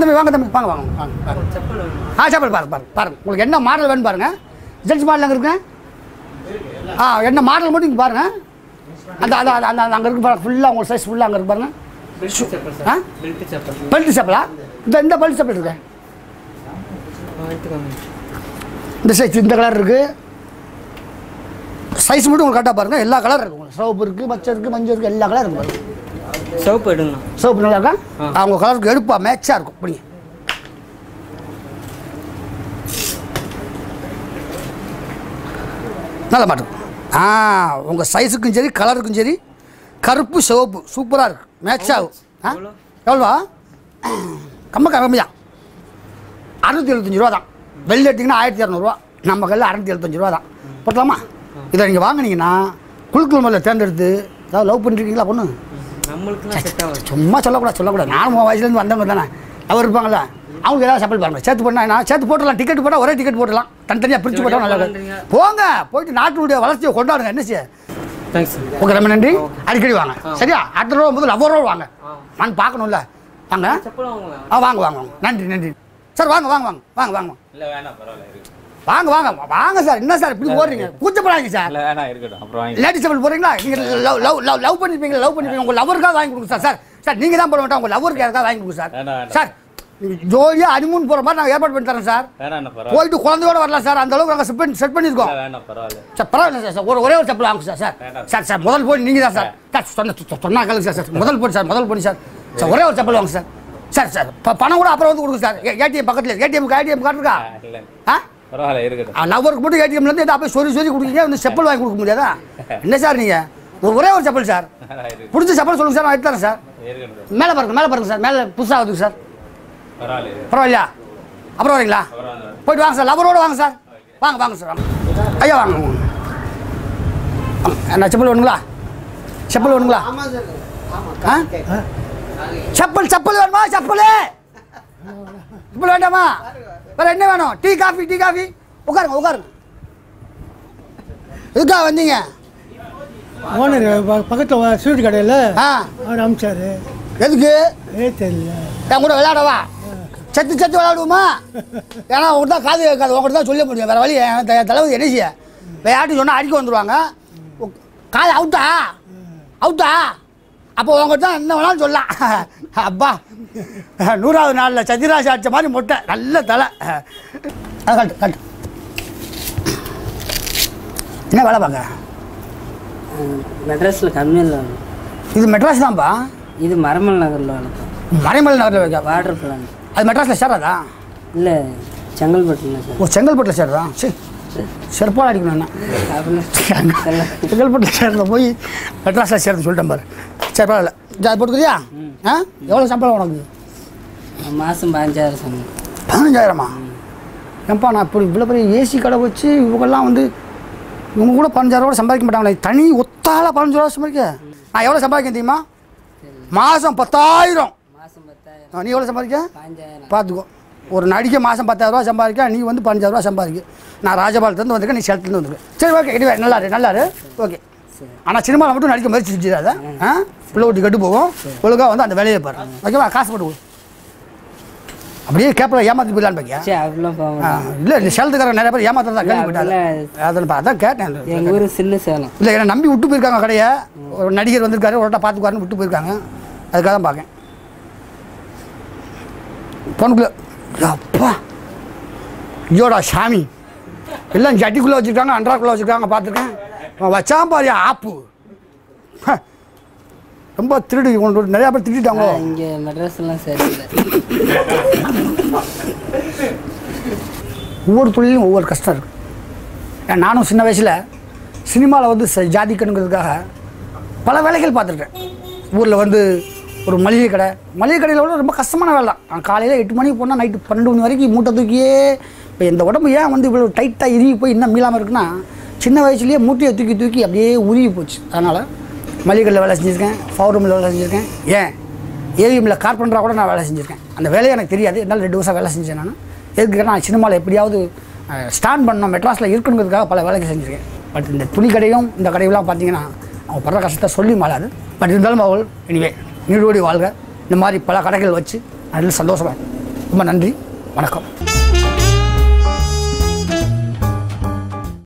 தம்பி வாங்க தம்பி வாங்க வாங்க வாங்க வாங்க செப்பல் ஆ செப்பல் பாருங்க பாருங்க பாருங்க உங்களுக்கு என்ன மாடல் வேணும் பாருங்க ஜென்ஸ் மாடல் அங்கே இருக்குங்க ஆ என்ன மாடல் மட்டும் இங்கே பாருங்க அந்த அந்த அந்த- அந்த அங்கே இருக்கு பாருங்க ஃபுல்லாக உங்கள் சைஸ் ஃபுல்லாக அங்கே இருக்கு பாருங்க பெல்ட் செப்பல் ஆ? சார் பெல்ட் செப்பல் பெல்ட் செப்பலா இந்த இந்த பெல்ட் செப்பல் இருக்கு எடுத்துக்கோங்க இந்த சைஸ் இந்த கலர் இருக்குது சைஸ் மட்டும் உங்களுக்கு கரெக்டாக பாருங்கள் எல்லா கலர் இருக்குது உங்களுக்கு சிவப்பு இருக்குது பச்சை இருக்குது மஞ்சள் இருக்குது எல்லா கலர் இருக்குது பாருங்க சோப்பு எடுங்கண்ணா சிவப்பு நல்லா இருக்கா ஆ. அவங்க கலருக்கு எடுப்பா மேட்சாக இருக்கும் பிடிங்க நல்ல மாட்டும் ஆ உங்கள் சைஸுக்கும் சரி கலருக்கும் சரி கருப்பு சிவப்பு சூப்பராக இருக்கு மேட்ச் ஆகும் ஆ எவ்வளோ? எவ்வளோவா கம்ம கம்மியா அறுநூத்தி எழுபத்தஞ்சு ரூபா தான் வெளில எடுத்திங்கன்னா ஆயிரத்தி இரநூறுவா நம்ம கையில் அறுநூத்தி எழுபத்தஞ்சு ரூபா தான் போட்டலாமா இதை நீங்கள் வாங்குனீங்கன்னா குழுக்கள் மேலே தேர்ந்தெடுத்து ஏதாவது லவ் பண்ணிருக்கீங்களா பொண்ணு நம்மளுக்குலாம் செட் ஆகாது சும்மா சொல்லக்கூடாது சொல்லக்கூடாது நானும் உன் வயசுலேருந்து வந்தவங்க தானே அவர் இருப்பாங்கல்ல அவங்களுக்கு ஏதாவது சப்பல் பாருங்க சேர்த்து பண்ணா நான் சேர்த்து போட்டுடலாம் டிக்கெட் போட்டால் ஒரே டிக்கெட் போட்டுடலாம் தனித்தனியாக பிரித்து போட்டால் நல்லா இருக்கும். பண்றீங்க. போங்க போயிட்டு நாட்டினுடைய வளர்ச்சியை கொண்டாடுங்க என்ன செய்ய தேங்க்ஸ் சார் ஓகே ரொம்ப நன்றி அடிக்கடி வாங்க சரியா அடுத்த ரூபா முதல்ல அவ்வளோ ரூபா வாங்க ஆ. நான் பார்க்கணும்ல வாங்க செப்பல் வாங்குங்க ஆ வாங்க வாங்க வாங்க நன்றி நன்றி சார் வாங்க வாங்க வாங்க வாங்க வாங்க இல்லை வேணாம் பரவாயில்ல இருக்கு வாங்க வாங்க வாங்க சார் என்ன சார் இப்படி ஓடுறீங்க கூச்சப்படாதீங்க சார் இல்லை வேணாம் இருக்கட்டும் அப்புறம் வாங்கி லேடிஸ் சப்பல் போறீங்களா நீங்க லவ் லவ் லவ் லவ் பண்ணிருப்பீங்க லவ் பண்ணிருப்பீங்க உங்க லவருக்காக வாங்கி கொடுங்க சார் சார் சார் நீங்க தான் போட மாட்டோம் உங்க லவருக்கு யாருக்காக வாங்கி கொடுங்க சார் வேண்டாம், வேண்டாம். சார் ஜோலியா அனிமூன் போற மாதிரி நாங்கள் ஏற்பாடு பண்ணி தரோம் சார் வேணாம் பரவாயில்ல போயிட்டு குழந்தையோட வரலாம் சார் அந்த அளவுக்கு நாங்கள் செட் பண்ணி செட் பண்ணியிருக்கோம் இல்லை வேணாம் பரவாயில்ல சார் பரவாயில்ல சார் சார் ஒரு ஒரே ஒரு செப்பல் வாங்க சார் சார் வேண்டாம். சார் சார் முதல் போய் நீங்கள் தான் சார் சார் சொன்ன சொ- சொன்னா கேளுங்க சார் சார் முதல் போய் சார் முதல் போய் சார் சார் ஒரே ஒரு செப்பல் வாங்க சார் சார் சார் ப- பணம் கூட அப்புறம் வந்து கொடுங்க சார் ஏடிஎம் பக்கத்தில் ஏடிஎம் ஏடிஎம் கார்டு இருக்கா இல்லை ஆ பரவாயில்ல இருக்கட்டும் லவருக்கு மட்டும் ஏடிஎம்லேருந்து எதாவது போய் சொறி சொறி கொடுக்குறீங்க வந்து செப்பல் வாங்கி கொடுக்க முடியாதா என்ன சார் நீங்கள் ஒரு ஒரே ஒரு செப்பல் சார் இருக்கு பிடிச்ச செப்பல் சொல்லுங்க சார் நான் எடுத்து தரேன் சார் இருக்கட்டும் மேலே பாருங்க மேலே பாருங்க சார் மேலே புதுசாக வருதுங்க சார் பரவாயில்ல இருக்கு. பரவாயில்லையா அப்புறம் வரீங்களா பரவாயில்ல போயிட்டு வாங்க சார் லவரோட வாங்க சார் வாங்க வாங்க சார் வாங்க ஐயா வாங்க வாங்க. வாங்க. என்ன செப்பல் வேணுங்களா செப்பல் வேணுங்களா ஆ செப்பல் செப்பல் வேணுமா செப்பல் செப்பல் வேண்டாமா வேற என்ன வேணும் டீ காஃபி டீ காஃபி உட்காருங்க உட்காருங்க எதுக்காக வந்தீங்க ஓனர் பக்கத்தில் ஸ்வீட் கடையில் ஆ அவர் அமிச்சாரு எதுக்கு ஏ தெரியல என் கூட விளையாடவா செத்து செத்து விளையாடுவோமா ஏன்னா உங்கள்கிட்ட தான் காது கேட்காது உங்கள்கிட்ட தான் சொல்ல முடியும் வேறு வழி என் த- தளபதி என்ன செய்ய வேறு யார்ட்டும் சொன்னால் அடிக்க வந்துடுவாங்க உ- காது அவுட்டா அவுட்டா அப்போ உங்கள்கிட்ட தான் என்ன வேணாலும் சொல்லலாம் அப்பா நூறாவது நாளில் சத்யராஜ் அடிச்ச மாதிரி மொட்டை நல்ல தலை அது கட்டு கட்டு என்ன வேலை பார்க்க மெட்ராஸில் கம்மியில் இது மெட்ராஸ் தான்ப்பா இது மரமல் நகரில் வளர்க்கும் மறைமலை நகரில் வைக்க வாட்டர் பிளான் அது மெட்ராஸில் சேராதா இல்லை செங்கல்பட்டுல சார் ஓ செங்கல்பட்டில் சேர்றா சரி செருப்பால் அடிக்கணும் என்ன அப்படின்னு செங்கல்பட்டில் சேர்ந்த போய் மெட்ராஸில் சேர்ந்து சொல்லிட்டேன் பாரு சரி பரவாயில்ல ஜா போட்டுக்கிறியா ஆ எவ்வளோ சம்பளம் உனக்கு மாதம் பதினஞ்சாயிரம் சொன்னேன் பதினஞ்சாயிரமா ஏன்பா நான் இப்படி இவ்வளோ பெரிய ஏசி கடை வச்சு இவங்கெல்லாம் வந்து இவங்க கூட பதினஞ்சாயிரம் கூட சம்பாதிக்க மாட்டாங்களே தனி ஒத்தால பதினஞ்சு ரூபா சம்பாதிக்க நான் எவ்வளோ சம்பாதிக்க தெரியுமா மாதம் பத்தாயிரம் மாதம் பத்தாயிரம் ஆ, நீ எவ்வளோ சம்பாதிக்க பதினஞ்சாயிரம் பார்த்துக்கோ ஒரு நடிகை மாதம் பத்தாயிரரூவா சம்பாதிக்க நீ வந்து பதினஞ்சாயிரரூவா சம்பாதிக்க நான் ராஜபாலத்துலேருந்து வந்திருக்கேன் நீ சேலத்துலேருந்து வந்திருக்கேன் சரி ஓகே இதுவே நல்லா இரு நல்லா இரு ஓகே ஆனால் சினிமாவில் மட்டும் நடிக்க முயற்சி செஞ்சிடாத ஆ பிள்ளை விட்டு கெட்டு போகும் ஒழுங்காக வந்து அந்த வேலையை பாரு ஓகேவா காசு போட்டு கொடு. அப்படியே கேப்பில் ஏமாற்றி போயிடலான்னு பாக்கியா சரி அப்படிலாம் போக ஆ மாட்டேன் இல்லை இந்த சேலத்துக்காரங்க நிறைய பேர் ஏமாத்தான் இல்ல, கேள்விப்பட்டாங்க அப்படிலாம் அதில் அதான் கேட்டேன் எங்கள் ஊர் சின்ன சேலம் இல்லை என்னை நம்பி விட்டு போயிருக்காங்க கடையை ஒரு நடிகர் வந்திருக்காரு ஒருட்டா பார்த்துக்குவாருன்னு விட்டு போயிருக்காங்க அதுக்காக தான் பார்க்கேன் பொண்ணுக்குள்ள அப்பா ஐயோடா சாமி எல்லாம் ஜட்டிக்குள்ளே வச்சுருக்காங்க அன்றாக்குள்ளே வச்சுருக்காங்க பார்த்துருக்கேன் அவன் வச்சான் பாரு ஆப்பு ஹ. ரொம்ப திருடி கொண்டு நிறையா பேர் திருடிட்டாங்க இங்கே மெட்ராஸ்லாம் சரியில்லை ஒவ்வொரு தொழிலும் ஒவ்வொரு கஷ்டம் இருக்குது ஏன் நானும் சின்ன வயசில் சினிமாவில் வந்து ச- ஜாதிக்கணுங்கிறதுக்காக பல வேலைகள் பார்த்துருக்கேன் ஊரில் வந்து ஒரு மளிகை கடை மளிகை கடையில் கூட ரொம்ப கஷ்டமான வேலை தான் நான் காலையில் எட்டு மணிக்கு போனால் நைட்டு பன்னெண்டு மணி வரைக்கும் மூட்டை தூக்கியே இப்போ இந்த உடம்பு ஏன் வந்து இவ்வளோ டைட்டாக இறுகி போய் இன்னும் மீளாமல் இருக்குன்னா சின்ன வயசுலேயே மூட்டையை தூக்கி தூக்கி அப்படியே உருகி போச்சு அதனால் மளிகை கடையில் வேலை செஞ்சுருக்கேன் பவர் ரூமில் வேலை செஞ்சுருக்கேன் ஏன் ஏவிஎம்மில் கார்பெண்டராக கூட நான் வேலை செஞ்சுருக்கேன் அந்த வேலையை எனக்கு தெரியாது என்னால் ரெண்டு வருஷம் வேலை செஞ்சேன் நான் எதுக்கு நான் சினிமாவில் எப்படியாவது ஸ்டாண்ட் பண்ணணும் மெட்ராஸில் இருக்கணுங்கிறதுக்காக பல வேலைகள் செஞ்சுருக்கேன் பட் இந்த துணி கடையும் இந்த கடையெல்லாம் பார்த்தீங்கன்னா அவங்க படுற கஷ்டத்தை சொல்லி மாளாது பட் இருந்தாலும் அவள் இனிவே நீடோடி வாழ்க இந்த மாதிரி பல கடைகள் வச்சு நல்ல சந்தோஷமாக ரொம்ப நன்றி வணக்கம்